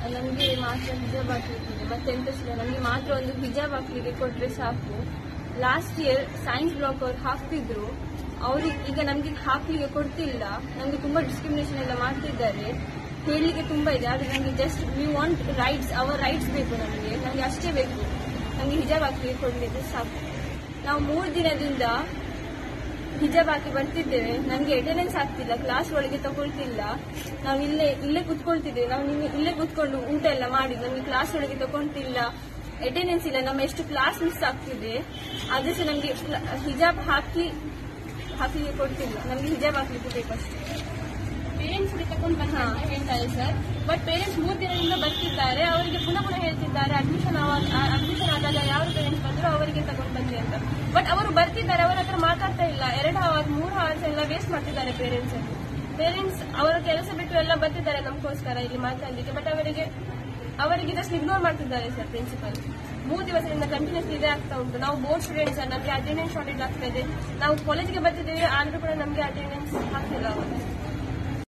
ನಮಗೆ ಮಾತ್ರ ಹಿಜಾಬ್ ಹಾಕ್ಲಿಕ್ಕಿದೆ ಮತ್ತೆ ಎಂತ ಇಲ್ಲ ನಮಗೆ ಮಾತ್ರ ಒಂದು ಹಿಜಾಬ್ ಹಾಕ್ಲಿಕ್ಕೆ ಕೊಟ್ರೆ ಸಾಕು ಲಾಸ್ಟ್ ಇಯರ್ ಸೈನ್ಸ್ ಬ್ಲಾಕ್ ಅವ್ರು ಹಾಕ್ತಿದ್ರು ಅವ್ರಿಗೆ ಈಗ ನಮ್ಗೆ ಹಾಕ್ಲಿಕ್ಕೆ ಕೊಡ್ತಿಲ್ಲ ನಮ್ಗೆ ತುಂಬಾ ಡಿಸ್ಕ್ರಿಮಿನೇಷನ್ ಎಲ್ಲ ಮಾಡ್ತಿದ್ದಾರೆ ಹೇಳಲಿಕ್ಕೆ ತುಂಬಾ ಇದೆ ಆದ್ರೆ ನಮಗೆ just we want rights our rights ಬೇಕು ನಮಗೆ ನಮಗೆ ಅಷ್ಟೇ ಬೇಕು ನಮಗೆ ಹಿಜಾಬ್ ಹಾಕ್ಲಿಕ್ಕೆ ಕೊಡ್ಲಿಕ್ಕೆ ಸಾಕು ನಾವು ಮೂರು ದಿನದಿಂದ ಹಿಜಾಬ್ ಹಾಕಿ ಬರ್ತಿದ್ದೇವೆ ನಮ್ಗೆ ಅಟೆಂಡೆನ್ಸ್ ಆಗ್ತಿಲ್ಲ ಕ್ಲಾಸ್ ಒಳಗೆ ತಗೊಳ್ತಿಲ್ಲ ನಾವು ಇಲ್ಲೇ ಇಲ್ಲೇ ಕುತ್ಕೊಳ್ತಿದ್ದೇವೆ ನಾವು ನಿಮಗೆ ಇಲ್ಲೇ ಕುತ್ಕೊಂಡು ಊಟ ಎಲ್ಲ ಮಾಡಿ ನಮ್ಗೆ ಕ್ಲಾಸ್ ಒಳಗೆ ತಗೊಂತಿಲ್ಲ ಅಟೆಂಡೆನ್ಸ್ ಇಲ್ಲ ನಮ್ಮ ಎಷ್ಟು ಕ್ಲಾಸ್ ಮಿಸ್ ಆಗ್ತಿದೆ ಆದ್ರೆ ಸಹ ನಮ್ಗೆ ಹಿಜಾಬ್ ಹಾಕಿ ಹಾಕ್ಲಿಕ್ಕೆ ಕೊಡ್ತಿಲ್ಲ ನಮ್ಗೆ ಹಿಜಾಬ್ ಹಾಕ್ಲಿಕ್ಕೆ ಬೇಕಷ್ಟೇ ಪೇರೆಂಟ್ಸ್ ತಗೊಂಡು ಬಂದ ಹಾ. ಅಂತ ಹೇಳ್ತಾರೆ ಸರ್ ಬಟ್ ಪೇರೆಂಟ್ಸ್ ಮೂರು ದಿನದಿಂದ ಬರ್ತಿದ್ದಾರೆ ಅವರಿಗೆ ಪುನಃ ಪುನಃ ಹೇಳ್ತಿದ್ದಾರೆ ಅಡ್ಮಿಷನ್ ಅಡ್ಮಿಷನ್ ಆದಾಗ ಯಾವ ಪೇರೆಂಟ್ಸ್ ಬಂದ್ರು ಅವರಿಗೆ ತಗೊಂಡು ಬನ್ನಿ ಅಂತ ಬಟ್ ಅವರು ಬರ್ತಿದ್ದಾರೆ ಅವರ ಹತ್ರ ಮಾತಾಡ್ತಾ ಇಲ್ಲ ಎರಡು ಅವರ್ ಮೂರು ಅವರ್ಸ್ ಎಲ್ಲ ವೇಸ್ಟ್ ಮಾಡ್ತಿದ್ದಾರೆ ಪೇರೆಂಟ್ಸ್ ಅಲ್ಲಿ ಪೇರೆಂಟ್ಸ್ ಅವರ ಕೆಲಸ ಬಿಟ್ಟು ಎಲ್ಲ ಬರ್ತಿದ್ದಾರೆ ನಮಗೋಸ್ಕರ ಇಲ್ಲಿ ಮಾತಾಡ್ಲಿಕ್ಕೆ ಬಟ್ ಅವರಿಗೆ ಅವರಿಗೆ ಜಸ್ಟ್ ಇಗ್ನೋರ್ ಮಾಡ್ತಿದ್ದಾರೆ ಸರ್ ಪ್ರಿನ್ಸಿಪಲ್ ಮೂರು ದಿವಸದಿಂದ ಕಂಟಿನ್ಯೂಸ್ ಇದೇ ಆಗ್ತಾ ಉಂಟು ನಾವು ಬೋರ್ಡ್ ಸ್ಟೂಡೆಂಟ್ಸ್ ನಮಗೆ ಅಟೆಂಡೆನ್ಸ್ ಶಾರ್ಟೇಜ್ ಆಗ್ತಾ ಇದೆ ನಾವು ಕಾಲೇಜಿಗೆ ಬರ್ತಿದ್ದೇವೆ ಆದ್ರೂ ಕೂಡ ನಮಗೆ ಅಟೆಂಡೆನ್ಸ್ ಆಗ್ತಿಲ್ಲ ಅವರು